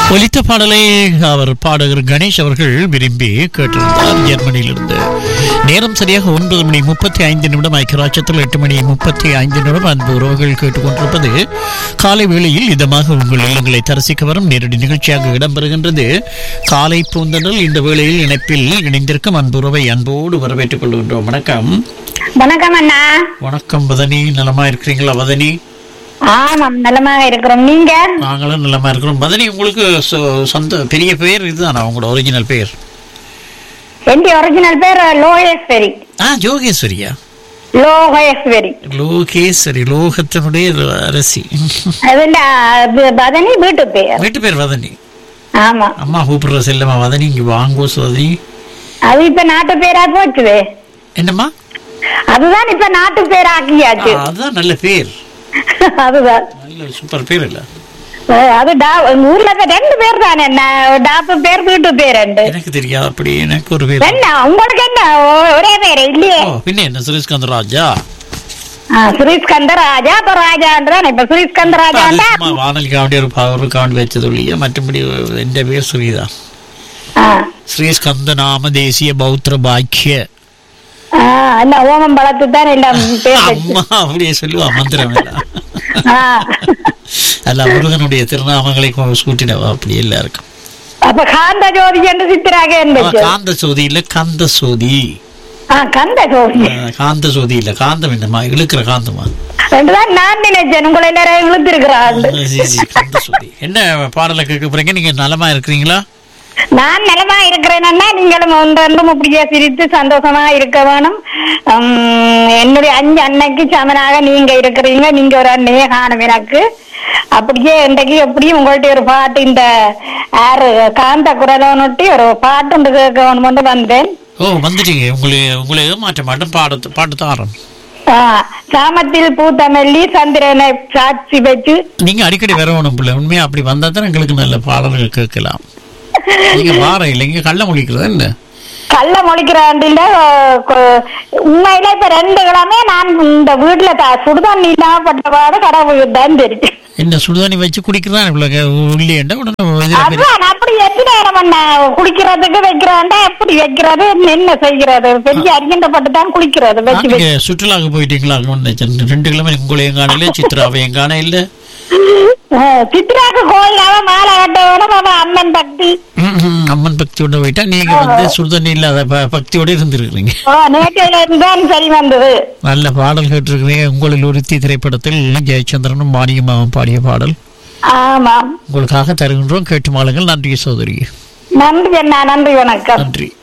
ஒலித்த பாடலை அவர் பாடகர் கணேஷ் அவர்கள் விரும்பி கேட்டிருந்தார் ஜெர்மனியிலிருந்து நேரம் சரியாக ஒன்பது மணி முப்பத்தி ஐந்து நிமிடம் ஐக்கியராட்சத்தில் எட்டு மணி முப்பத்தி ஐந்து நிமிடம் அன்பு உறவுகள் கேட்டுக்கொண்டிருப்பது காலை வேளையில் இதமாக உங்கள் இல்லங்களை தரிசிக்க வரும் நேரடி நிகழ்ச்சியாக இடம்பெறுகின்றது காலை பூந்தனல் இந்த வேளையில் இணைப்பில் இணைந்திருக்கும் அன்பு உறவை அன்போடு வரவேற்றுக் கொள்கின்றோம் வணக்கம் வணக்கம் அண்ணா வணக்கம் வதனி நலமா இருக்கிறீங்களா வதனி ஆமாம் நலமாக இருக்கிறோம் நீங்க நாங்களும் நலமா இருக்கிறோம் மதனி உங்களுக்கு சொ- சொந்த பெரிய பேர் இதுதானா உங்களோட ஒரிஜினல் பேர் என் ஒரிஜினல் பேர் லோகேஸ்வரி ஆ ஜோகேஸ்வரியா லோகேஸ்வரி லோகேஸ்வரி லோகத்தினுடைய அரசி அதுல அது பதனி வீட்டு பேர் வீட்டு பேர் வதனி ஆமா அம்மா கூப்பிடுற செல்லம்மா வதனி இங்க வாங்கோ சோதரி அது இப்ப நாட்டு பேரா போச்சுது என்னம்மா அதுதான் இப்ப நாட்டு பேர் ஆ, ஆக்கியாச்சு அதுதான் நல்ல பேர் அதுதான் நல்ல சூப்பர் பேர் இல்ல அஹ் அது டா ஊர்ல இப்ப ரெண்டு பேர் தானே என்ன டாப்பு பேர் வீட்டு பேர் ரெண்டு எனக்கு தெரியாது அப்படி எனக்கு ஒரு பேர் என்ன உங்களுக்கு என்ன ஒ- ஒரே பேர் இல்லையே ஓ பின்ன என்ன சுரேஷ்காந்த் ராஜா ஆ, சுரேஷ்கந்த ராஜா இப்ப ராஜான்றான் இப்ப சுரேஷ்கந்த ராஜாண்டா சும்மா வானொலி காவடி ஒரு ப- ஒரு காவடி வச்சது இல்லையா மற்றபடி எന്റെ பேர் சுரீதா ஆ. ஸ்ரீஸ்கந்த நாம தேசிய பௌத்திர பாக்கிய ஆ, என்ன ஓமம் பழத்து தான் எல்லாம் பேர் வச்சு அம்மா அப்படியே சொல்லுவா மந்திரம் எல்லாம் ஆ. அல்ல முருகனுடைய திருநாமங்களை கொ- சூட்டினவா அப்படி எல்லாருக்கும் அப்ப காந்த ஜோதி என்று சித்திராக அவ இருந்துச்சு காந்த சோதி இல்ல கந்த சோதி ஆ, கந்த ஜோதி அஹ், காந்த சோதி இல்ல காந்தம் என்னம்மா இழுக்கிற காந்தமா ரெண்டுதான் நான் நினைச்சேன் உங்களை எல்லாரும் இழுத்திருக்கிறாள் அஹ், ஜி, ஜி, கந்த சோதி என்ன பாடலை கேட்க போறீங்க நீங்க நலமா இருக்கிறீங்களா நான் நலமா இருக்கிறேன்னா நீங்களும் ஒன்றென்றும் இப்படியே சிரித்து சந்தோஷமா இருக்க வேணும் உம், என்னுடைய அஞ்சு அன்னைக்கு சமனாக நீங்க இருக்கிறீங்க நீங்க ஒரு அன்னையே காணும் எனக்கு அப்படியே இன்றைக்கு எப்படியும் உங்கள்ட்ட ஒரு பாட்டு இந்த ஆறு காந்த குரலோனுட்டி ஒரு பாட்டு ஒன்று கேட்கணும் கொண்டு வந்தேன் ஓ வந்துட்டீங்க உங்களை உங்களை ஏமாற்ற மாட்டேன் பாட பாட்டு தாரன் ஆ, சாமத்தில் பூத்தமல்லி சந்திரனை சாட்சி வச்சு நீங்க அடிக்கடி வரணும் பிள்ளை உண்மையா அப்படி வந்தா தான் எங்களுக்கு நல்ல பாடல்கள் கேட்கலாம் நீங்க வார இல்லைங்க கள்ள முழிக்கிறது என்ன கள்ள மொழிக்கிறாண்டில உண்மையில இப்ப ரெண்டு கிழமை நான் இந்த வீட்டுல த- சுடுதண்ணி இல்லாம பட்டபாடு கடவுள் தான் தெரியும் என்ன சுடுதண்ணி வச்சு குடிக்கிறதா இவ்வளவு உள்ளேண்டா உடனே இதுல பெரிய- அதான் அப்படி எத்தனை நேரம் பண்ண குளிக்கிறதுக்கு வைக்கிறாண்டா எப்படி வைக்கிறது என்ன செய்கிறது பெரிய அரியண்டப்பட்டு தான் குளிக்கிறது வச்சு நீங்க சுற்றுலாவுக்கு போயிட்டீங்களா ஒண்ணு ரெண்டு கிழமை உங்களையும் காணல சித்ராவையும் காண இல்ல அஹ், சித்ராக்கு கோயிலாவ மாலை கட்ட வேணும் அவன் அம்மன் பக்தி ம், ம், அம்மன் பக்தியோட போயிட்டா நீங்க வந்து சுடுதண்ணி இல்லாத ப- பக்தியோட இருந்திருக்கிறீங்க ஓ, நேற்றையில இருந்தான் சரி வந்தது நல்ல பாடல் கேட்டிருக்கிறீங்க உங்களில் ஒருத்தி திரைப்படத்தில் ஜெயச்சந்திரனும் மானியமாவும் பாடிய பாடல் ஆமாம் உங்களுக்காக தருகின்றோம் கேட்டு மாளுங்கள் நன்றி சோதரி நன்றி அண்ணா நன்றி வணக்கம் நன்றி